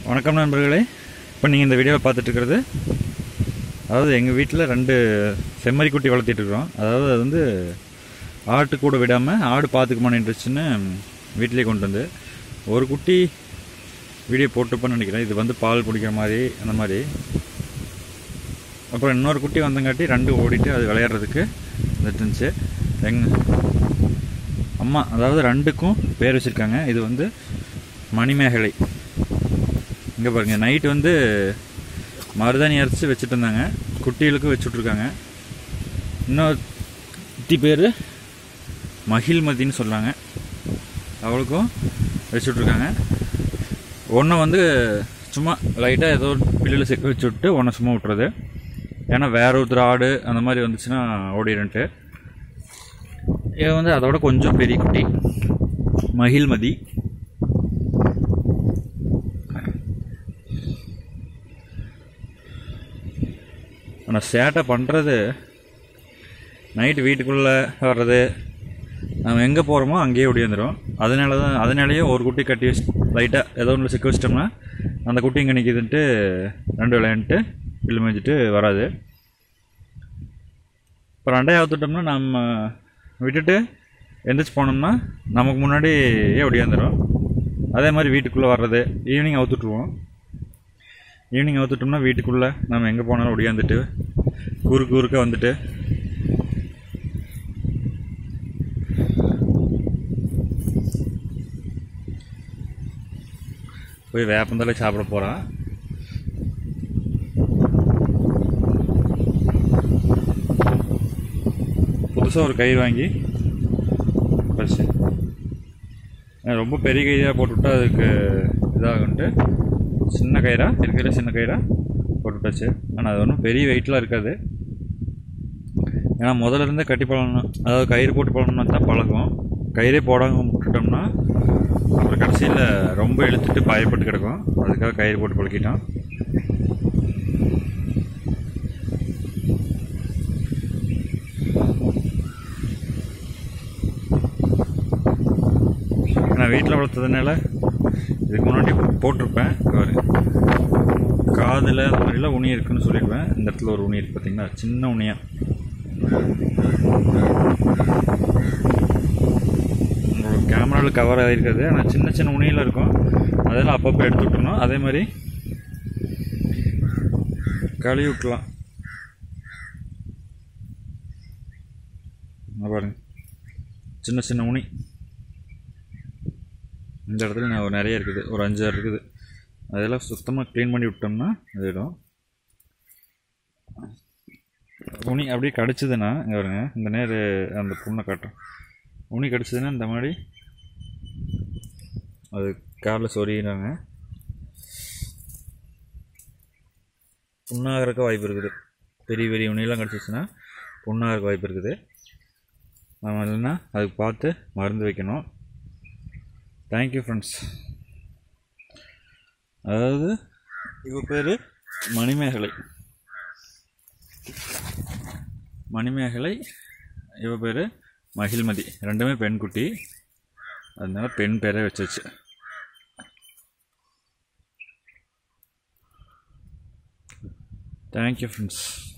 வணக்கம் நண்பர்களே இப்போ நீங்கள் இந்த வீடியோவை பார்த்துட்டு இருக்கிறது அதாவது எங்கள் வீட்டில் ரெண்டு செம்மறி குட்டி வளர்த்திட்டு இருக்கிறோம் அதாவது அது வந்து ஆட்டு கூட விடாமல் ஆடு பார்த்துக்குமான இன்ட்ரெஸ்ட்னு வீட்டிலேயே கொண்டு வந்து ஒரு குட்டி வீடியோ போட்டுப்பேன்னு நினைக்கிறேன் இது வந்து பால் குடிக்கிற மாதிரி அந்த மாதிரி அப்புறம் இன்னொரு குட்டி வந்தங்காட்டி ரெண்டு ஓடிட்டு அது விளையாடுறதுக்கு வந்துட்டு இருந்துச்சு எங் அம்மா அதாவது ரெண்டுக்கும் பேர் வச்சுருக்காங்க இது வந்து மணிமேகலை இங்கே பாருங்க நைட் வந்து மருதாணி அரைச்சி வச்சுட்டு இருந்தாங்க குட்டிகளுக்கும் வச்சுட்ருக்காங்க இன்னொரு குட்டி பேர் மகிழ்மதின்னு சொல்கிறாங்க அவளுக்கும் வச்சுட்ருக்காங்க ஒன்றை வந்து சும்மா லைட்டாக ஏதோ ஒரு பில்லில் சிக்க வச்சு விட்டு ஒன்றை சும்மா விட்டுறது ஏன்னா வேற ஒருத்தர் ஆடு அந்த மாதிரி வந்துச்சுன்னா ஓடிடுன்ட்டு இது வந்து அதோட கொஞ்சம் பெரிய குட்டி மகிழ்மதி ஆனால் சேட்டை பண்ணுறது நைட்டு வீட்டுக்குள்ளே வர்றது நம்ம எங்கே போகிறோமோ அங்கேயே ஓடியாந்துடும் அதனால தான் அதனாலேயே ஒரு குட்டி கட்டி வச்சு லைட்டாக ஏதோ ஒன்று சிக்க வச்சிட்டோம்னா அந்த குட்டி இங்கே நிற்கிதுன்ட்டு ரெண்டு விளையாண்டுட்டு பில்லு மேய்ச்சிட்டு வராது இப்போ ரெண்டையும் அவுத்துட்டோம்னா நம்ம விட்டுட்டு எந்திரிச்சு போனோம்னா நமக்கு முன்னாடியே ஒடியாந்துடும் அதே மாதிரி வீட்டுக்குள்ளே வர்றது ஈவினிங் அவுத்துட்ருவோம் ஈவினிங் அவுத்துட்டோம்னா வீட்டுக்குள்ளே நம்ம எங்கே போனாலும் ஒடியாந்துட்டு குறுக்கு குறுக்க வந்துட்டு போய் வேப்பந்தலை சாப்பிட போகிறான் புதுசாக ஒரு கயிறு வாங்கி வச்சு ரொம்ப பெரிய கயிறாக போட்டுவிட்டா அதுக்கு இதாகுன்ட்டு சின்ன கயிறா இருக்கிற சின்ன கயிறா போட்டுவிட்டாச்சு ஆனால் அது ஒன்றும் பெரிய வெயிட்லாம் இருக்காது ஏன்னா முதல்ல இருந்தே கட்டி பழகணும் அதாவது கயிறு போட்டு பழகணும்னா தான் பழகும் கயிறே போடாமல் விட்டுட்டோம்னா அப்புறம் கடைசியில் ரொம்ப இழுத்துட்டு பயப்பட்டு கிடக்கும் அதுக்காக கயிறு போட்டு பழக்கிட்டோம் நான் வீட்டில் வளர்த்ததுனால இதுக்கு முன்னாடி போட்டிருப்பேன் ஒரு காதில் அந்த மாதிரிலாம் உனி இருக்குன்னு சொல்லிடுவேன் இந்த இடத்துல ஒரு உனி இருக்குது பார்த்தீங்களா சின்ன உனியா உங்களோட கேமராவில் கவர் ஆகிருக்காது ஆனால் சின்ன சின்ன உனியில் இருக்கும் அதெல்லாம் அப்பப்போ எடுத்து விட்டுணும் அதே மாதிரி கழுவி விட்டுலாம் இங்க பாருங்க சின்ன சின்ன உனி இந்த இடத்துல நான் நிறைய இருக்குது ஒரு அஞ்சாறு இருக்குது அதெல்லாம் சுத்தமாக க்ளீன் பண்ணி விட்டோம்னா இதிடும் உனி அப்படியே கடிச்சதுன்னா இங்கே வருங்க இந்த நேர் அந்த புண்ணை காட்டும் உனி கடிச்சதுன்னா இந்த மாதிரி அது காலில் சொரியிறாங்க புண்ணாகிறக்க வாய்ப்பு இருக்குது பெரிய பெரிய உனியெல்லாம் கடிச்சிச்சுன்னா புண்ணாகிறக்க வாய்ப்பு இருக்குது நம்ம இல்லைன்னா அதுக்கு பார்த்து மருந்து வைக்கணும் தேங்க்யூ ஃப்ரெண்ட்ஸ் அதாவது இவ பேர் மணிமேகலை மணிமேகலை இவ பேர் மகிழ்மதி ரெண்டுமே பெண் குட்டி அதனால பெண் பேரே வச்சாச்சு தேங்க்யூ ஃப்ரெண்ட்ஸ்